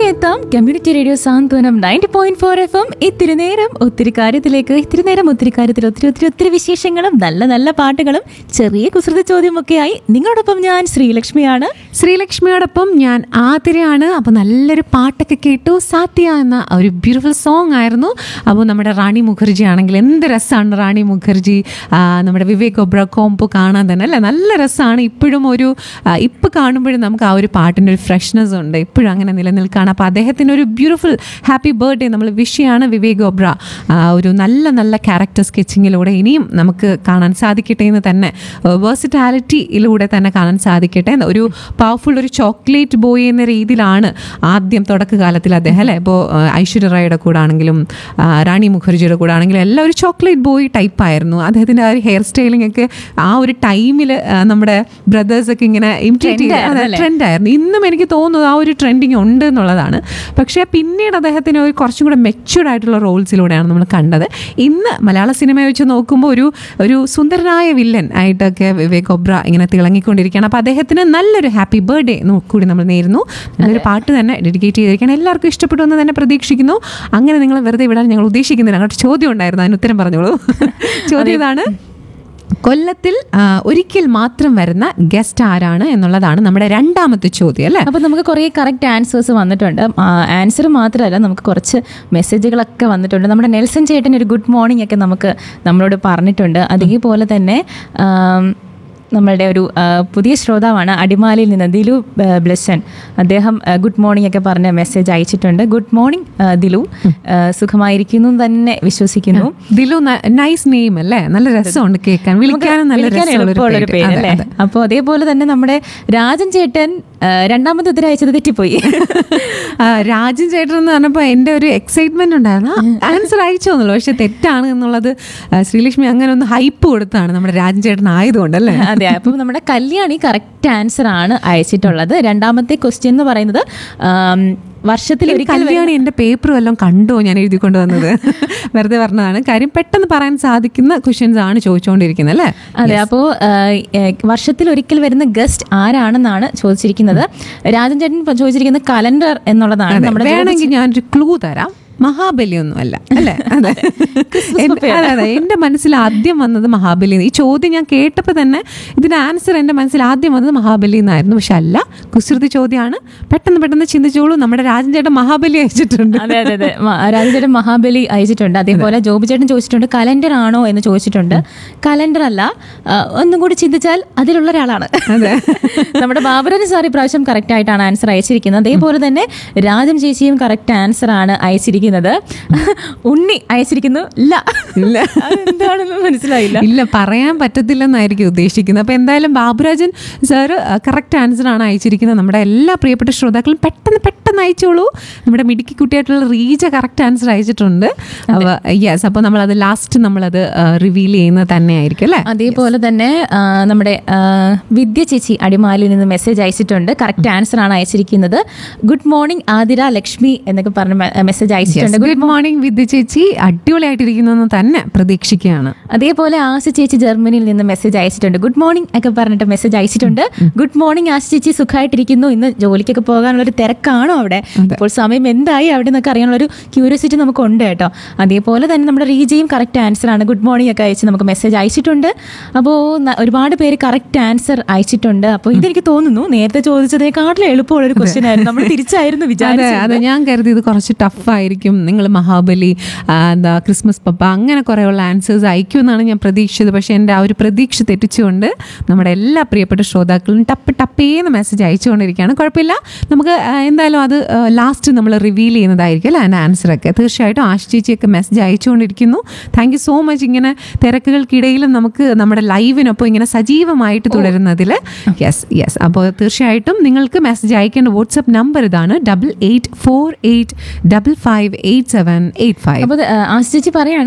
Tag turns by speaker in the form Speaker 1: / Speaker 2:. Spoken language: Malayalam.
Speaker 1: എത്താം community radio Santhwanam ninety point four F M ഇത്തിരി നേരം ഒത്തിരി കാര്യത്തിലേക്ക് ഇത്തിരി നേരം ഒത്തിരി കാര്യത്തിൽ ഒത്തിരി ഒത്തിരി ഒത്തിരി വിശേഷങ്ങളും നല്ല നല്ല പാട്ടുകളും ചെറിയ കുസൃത ചോദ്യമൊക്കെയായി നിങ്ങളോടൊപ്പം ഞാൻ ശ്രീലക്ഷ്മിയാണ്
Speaker 2: ശ്രീലക്ഷ്മിയോടൊപ്പം ഞാൻ ആതിരയാണ് അപ്പോൾ നല്ലൊരു പാട്ടൊക്കെ കേട്ടു സാത്യ എന്ന ഒരു ബ്യൂട്ടിഫുൾ സോങ് ആയിരുന്നു അപ്പോൾ നമ്മുടെ റാണി മുഖർജി ആണെങ്കിൽ എന്ത് രസമാണ് റാണി മുഖർജി ആ, നമ്മുടെ വിവേക് ഒബ്ര കോംപോ കാണാൻ തന്നെ അല്ലേ നല്ല രസമാണ് ഇപ്പോഴും ഒരു ഇപ്പം കാണുമ്പോഴും നമുക്ക് ആ ഒരു പാട്ടിൻ്റെ ഒരു ഫ്രഷ്നെസ് ഉണ്ട് ഇപ്പോഴും അങ്ങനെ നിലനിൽക്കുകയാണ് അപ്പോൾ അദ്ദേഹത്തിന് ഒരു ബ്യൂട്ടിഫുൾ ഹാപ്പി ബർത്ത്ഡേ നമ്മൾ വിഷ് ചെയ്യാണ് വിവേക് ഒബ്ര ആ, ഒരു നല്ല നല്ല ക്യാരക്ടർ സ്കെച്ചിങ്ങിലൂടെ ഇനിയും നമുക്ക് കാണാൻ സാധിക്കട്ടെ എന്ന് തന്നെ വേഴ്സിറ്റാലിറ്റിയിലൂടെ തന്നെ കാണാൻ സാധിക്കട്ടെ ഒരു പവർഫുൾ ഒരു ചോക്ലേറ്റ് ബോയ് എന്ന രീതിയിലാണ് ആദ്യം തുടക്കകാലത്തിൽ അദ്ദേഹം അല്ലേ ഇപ്പോൾ ഐശ്വര്യ റായുടെ കൂടെ ആണെങ്കിലും ആ, റാണി മുഖർജിയുടെ കൂടെ ആണെങ്കിലും എല്ലാം ഒരു ചോക്ലേറ്റ് ബോയ് ടൈപ്പ് ആയിരുന്നു അദ്ദേഹത്തിൻ്റെ ആ ഒരു ഹെയർ സ്റ്റൈലിംഗ് ഒക്കെ ആ ഒരു ടൈമിൽ നമ്മുടെ ബ്രദേഴ്സൊക്കെ ഇങ്ങനെ ഇമിറ്റേറ്റ് ചെയ്ത് ട്രെൻഡ് ആയിരുന്നു ഇന്നും എനിക്ക് തോന്നുന്നു ആ ഒരു ട്രെൻഡിങ് ഉണ്ട് എന്നുള്ളതാണ് പക്ഷേ പിന്നീട് അദ്ദേഹത്തിന് ഒരു കുറച്ചും കൂടെ മെച്യൂർഡ് ആയിട്ടുള്ള റോൾസിലൂടെയാണ് നമ്മൾ കണ്ടത് ഇന്ന് മലയാള സിനിമ വെച്ച് നോക്കുമ്പോൾ ഒരു ഒരു സുന്ദരനായ വില്ലൻ ആയിട്ടൊക്കെ വിവേക് ഒബ്ര ഇങ്ങനെ തിളങ്ങിക്കൊണ്ടിരിക്കുകയാണ് അപ്പോൾ അദ്ദേഹത്തിന് നല്ലൊരു ഹാപ്പി ബർത്ത്ഡേ കൂടി നമ്മൾ നേരുന്നു നല്ലൊരു പാട്ട് തന്നെ ഡെഡിക്കേറ്റ് ചെയ്തിരിക്കുകയാണ് എല്ലാവർക്കും ഇഷ്ടപ്പെട്ടു എന്ന് തന്നെ പ്രതീക്ഷിക്കുന്നു അങ്ങനെ നിങ്ങൾ വെറുതെ വിടാൻ ഞങ്ങൾ ഉദ്ദേശിക്കുന്നില്ല അങ്ങോട്ട് ചോദ്യം ഉണ്ടായിരുന്നു അതിന് ഉത്തരം പറഞ്ഞോളൂ ചോദ്യം ഇതാണ് കൊല്ലത്തിൽ ആ, ഒരിക്കൽ മാത്രം വരുന്ന ഗസ്റ്റ് ആരാണ് എന്നുള്ളതാണ് നമ്മുടെ രണ്ടാമത്തെ ചോദ്യം അല്ലേ
Speaker 1: അപ്പോൾ നമുക്ക് കുറേ കറക്റ്റ് ആൻസേഴ്സ് വന്നിട്ടുണ്ട് ആൻസർ മാത്രമല്ല നമുക്ക് കുറച്ച് മെസ്സേജുകളൊക്കെ വന്നിട്ടുണ്ട് നമ്മുടെ നെൽസൺ ചേട്ടൻ ഒരു ഗുഡ് മോർണിംഗ് ഒക്കെ നമുക്ക് നമ്മളോട് പറഞ്ഞിട്ടുണ്ട് അതേപോലെ തന്നെ ആം, നമ്മളുടെ ഒരു ആ, പുതിയ ശ്രോതാവാണ് അടിമാലിയിൽ നിന്ന് ദിലു ആ, ബ്ലസ്സൻ അദ്ദേഹം ആ, ഗുഡ് മോർണിംഗ് ഒക്കെ പറഞ്ഞ മെസ്സേജ് അയച്ചിട്ടുണ്ട് ഗുഡ് മോർണിംഗ് ആ, ദിലു ആ, സുഖമായിരിക്കുന്നു എന്ന് തന്നെ വിശ്വസിക്കുന്നു
Speaker 2: ദിലു നൈസ് നെയിം അല്ലേ നല്ല രസമുണ്ട് കേൾക്കാൻ വിളിക്കാനും നല്ല
Speaker 1: വിളിക്കാൻ
Speaker 2: രസമുള്ള
Speaker 1: എളുപ്പമുള്ളൊരു പേര് അല്ലേ അപ്പോൾ അതേപോലെ തന്നെ നമ്മുടെ രാജൻ ചേട്ടൻ ആ, രണ്ടാമത്തെ ഉത്തരം അയച്ചത് തെറ്റിപ്പോയി
Speaker 2: രാജൻ ചേട്ടൻ എന്ന് പറഞ്ഞപ്പോൾ എൻ്റെ ഒരു എക്സൈറ്റ്മെന്റ് ഉണ്ടായിരുന്നു ആൻസർ അയച്ചോന്നുള്ളൂ പക്ഷെ തെറ്റാണ് എന്നുള്ളത് ആ, ശ്രീലക്ഷ്മി അങ്ങനെ ഒന്ന് ഹൈപ്പ് കൊടുത്താണ് നമ്മുടെ രാജൻ ചേട്ടൻ ആയതുകൊണ്ട് അല്ലേ
Speaker 1: അതെ അപ്പം നമ്മുടെ കല്യാണി കറക്റ്റ് ആൻസർ ആണ് അയച്ചിട്ടുള്ളത് രണ്ടാമത്തെ ക്വസ്റ്റ്യൻ എന്ന് പറയുന്നത് ആം, വർഷത്തിൽ
Speaker 2: ഈ
Speaker 1: ഒരിക്കൽ
Speaker 2: കല്യാണി എൻ്റെ പേപ്പർ വല്ലതും കണ്ടോ ഞാൻ എഴുതി കൊണ്ടുവന്നത് വെറുതെ പറഞ്ഞതാണ് കാര്യം പെട്ടെന്ന് പറയാൻ സാധിക്കുന്ന ക്വസ്റ്റ്യൻസ് ആണ് ചോദിച്ചുകൊണ്ടിരിക്കുന്നത് അല്ലേ
Speaker 1: അതെ അപ്പോൾ വർഷത്തിൽ ഒരിക്കൽ വരുന്ന ഗസ്റ്റ് ആരാണെന്നാണ് ചോദിച്ചിരിക്കുന്നത് രാജൻ ചേട്ടൻ ഇപ്പൊ ചോദിച്ചിരിക്കുന്നത് കലണ്ടർ എന്നുള്ളതാണ് നമ്മുടെ
Speaker 2: വേണമെങ്കിൽ ഞാനൊരു ക്ലൂ തരാം മഹാബലി ഒന്നും അല്ല അല്ലേ അതെ എന്റെ- അതെ അതെ എൻ്റെ മനസ്സിൽ ആദ്യം വന്നത് മഹാബലി ഈ ചോദ്യം ഞാൻ കേട്ടപ്പോൾ തന്നെ ഇതിന്റെ ആൻസർ എൻ്റെ മനസ്സിൽ ആദ്യം വന്നത് മഹാബലി എന്നായിരുന്നു പക്ഷെ അല്ല കുസൃതി ചോദ്യമാണ് പെട്ടെന്ന് പെട്ടെന്ന് ചിന്തിച്ചോളൂ നമ്മുടെ രാജൻ ചേട്ടൻ മഹാബലി അയച്ചിട്ടുണ്ട്
Speaker 1: അതെ അതെ അതെ മ- രാജൻ ചേട്ടൻ മഹാബലി അയച്ചിട്ടുണ്ട് അതേപോലെ ജോബി ചേട്ടൻ ചോദിച്ചിട്ടുണ്ട് കലണ്ടർ ആണോ എന്ന് ചോദിച്ചിട്ടുണ്ട് കലണ്ടർ അല്ല ആ, ഒന്നും കൂടി ചിന്തിച്ചാൽ അതിലുള്ള ഒരാളാണ് നമ്മുടെ ബാബുരൻ സാർ ഇപ്രാവശ്യം കറക്റ്റ് ആയിട്ടാണ് ആൻസർ അയച്ചിരിക്കുന്നത് അതേപോലെ തന്നെ രാജം ചേച്ചിയും കറക്റ്റ് ആൻസർ ആണ് അയച്ചിരിക്കുന്നത് ഉണ്ണി അയച്ചിരിക്കുന്നു ഇല്ല
Speaker 2: ഇല്ല.
Speaker 1: എന്താണെന്ന് മനസ്സിലായില്ല
Speaker 2: ഇല്ല പറയാൻ പറ്റത്തില്ലെന്നായിരിക്കും ഉദ്ദേശിക്കുന്നത് അപ്പോൾ എന്തായാലും ബാബുരാജൻ സാറ് കറക്റ്റ് ആൻസർ ആണ് അയച്ചിരിക്കുന്നത് നമ്മുടെ എല്ലാ പ്രിയപ്പെട്ട ശ്രോതാക്കളും പെട്ടെന്ന് പെട്ടെന്ന് അയച്ചോളൂ നമ്മുടെ മിടുക്കി കുട്ടിയായിട്ടുള്ള റീജ കറക്റ്റ് ആൻസർ അയച്ചിട്ടുണ്ട് അപ്പോൾ യെസ് അപ്പോൾ നമ്മളത് ലാസ്റ്റ് നമ്മളത് റിവീൽ ചെയ്യുന്നത് തന്നെ ആയിരിക്കും അല്ലേ
Speaker 1: അതേപോലെ തന്നെ ആ, നമ്മുടെ ആ, വിദ്യ ചേച്ചി അടിമാലിയിൽ നിന്ന് മെസ്സേജ് അയച്ചിട്ടുണ്ട് കറക്റ്റ് ആൻസർ ആണ് അയച്ചിരിക്കുന്നത് ഗുഡ് മോർണിംഗ് ആതിര ലക്ഷ്മി എന്നൊക്കെ പറഞ്ഞ മെസ്സേജ് അയച്ചിട്ടുണ്ട്
Speaker 2: ഗുഡ് മോർണിംഗ് വിദ്യ ചേച്ചി അടിപൊളിയായിട്ടിരിക്കുന്നു തന്നെ പ്രതീക്ഷിക്കുകയാണ്
Speaker 1: അതേപോലെ ആശ ചേച്ചി ജർമ്മനിയിൽ നിന്ന് മെസ്സേജ് അയച്ചിട്ടുണ്ട് ഗുഡ് മോർണിംഗ് ഒക്കെ പറഞ്ഞിട്ട് മെസ്സേജ് അയച്ചിട്ടുണ്ട് ഗുഡ് മോർണിംഗ് ആശ ചേച്ചി സുഖമായിട്ടിരിക്കുന്നു ഇന്ന് ജോലിക്കൊക്കെ പോകാനുള്ള ഒരു തിരക്കാണോ അവിടെ ഇപ്പോൾ സമയം എന്തായി അവിടെ നിന്നൊക്കെ അറിയാനുള്ള ഒരു ക്യൂരിയോസിറ്റി നമുക്കുണ്ട് കേട്ടോ അതേപോലെ തന്നെ നമ്മുടെ റീജയും കറക്റ്റ് ആൻസർ ആണ് ഗുഡ് മോർണിംഗ് ഒക്കെ അയച്ച് നമുക്ക് മെസ്സേജ് അയച്ചിട്ടുണ്ട് അപ്പോൾ ഒരുപാട് പേര് കറക്റ്റ് ആൻസർ അയച്ചിട്ടുണ്ട് അപ്പോൾ ഇതെനിക്ക് തോന്നുന്നു നേരത്തെ ചോദിച്ചതിനെക്കാട്ടിലും എളുപ്പമുള്ള ഒരു ക്വസ്റ്റ്യൻ ആയിരുന്നു നമ്മൾ തിരിച്ചായിരുന്നു
Speaker 2: അതെ
Speaker 1: വിചാരിച്ചത്
Speaker 2: അതെ ഞാൻ കരുതി ഇത് കുറച്ച് ടഫായിരിക്കും നിങ്ങൾ മഹാബലി ആ, എന്താ ക്രിസ്മസ് പപ്പ അങ്ങനെ കുറേയുള്ള ആൻസേഴ്സ് അയക്കുമെന്നാണ് ഞാൻ പ്രതീക്ഷിച്ചത് പക്ഷേ എൻ്റെ ആ ഒരു പ്രതീക്ഷ തെറ്റിച്ചുകൊണ്ട് നമ്മുടെ എല്ലാ പ്രിയപ്പെട്ട ശ്രോതാക്കളും ടപ്പ് ടപ്പേന്ന് മെസ്സേജ് അയച്ചുകൊണ്ടിരിക്കുകയാണ് കുഴപ്പമില്ല നമുക്ക് ആ, എന്തായാലും അത് ലാസ്റ്റ് നമ്മൾ റിവീൽ ചെയ്യുന്നതായിരിക്കും അല്ലേ അതിൻ്റെ ആൻസറൊക്കെ തീർച്ചയായിട്ടും ആശ് ചേച്ചിയൊക്കെ മെസ്സേജ് അയച്ചുകൊണ്ടിരിക്കുന്നു താങ്ക് യു സോ മച്ച് ഇങ്ങനെ തിരക്കുകൾക്കിടയിലും നമുക്ക് നമ്മുടെ ലൈവിനൊപ്പം ഇങ്ങനെ സജീവമായിട്ട് തുടരുന്നതിൽ യെസ് യെസ് അപ്പോൾ തീർച്ചയായിട്ടും നിങ്ങൾക്ക് മെസ്സേജ് അയക്കേണ്ട വാട്സപ്പ് നമ്പർ ഇതാണ് double eight four eight double five eight seven eight five
Speaker 1: അപ്പോൾ ആശ ചേച്ചി പറയാണ്